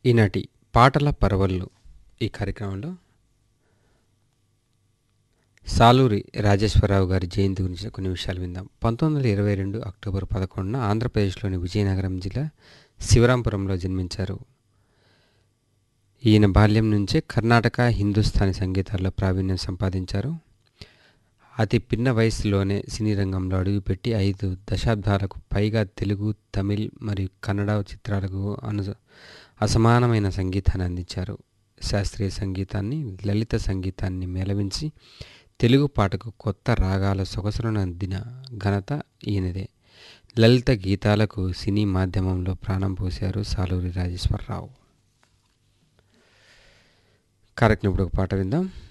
ఈనాటి పాటల పరవళ్ళు ఈ కార్యక్రమంలో సాలూరి రాజేశ్వరరావు గారి జయంతి గురించి కొన్ని విషయాలు విందాం పంతొమ్మిది వందల ఇరవై రెండు అక్టోబర్ పదకొండున ఆంధ్రప్రదేశ్లోని విజయనగరం జిల్లా శివరాంపురంలో జన్మించారు ఈయన బాల్యం నుంచే కర్ణాటక హిందుస్థానీ సంగీతాల్లో ప్రావీణ్యం సంపాదించారు అతి పిన్న వయసులోనే సినీ రంగంలో అడుగుపెట్టి ఐదు దశాబ్దాలకు పైగా తెలుగు తమిళ్ మరియు కన్నడ చిత్రాలకు అను అసమానమైన సంగీతాన్ని అందించారు శాస్త్రీయ సంగీతాన్ని లలిత సంగీతాన్ని మేళవించి తెలుగు పాటకు కొత్త రాగాల సొగసులను అందిన ఘనత ఈయనదే లలిత గీతాలకు సినీ మాధ్యమంలో ప్రాణం పోశారు సాలూరి రాజేశ్వరరావు కార్యక్రమం ఇప్పుడు ఒక పాట విందాం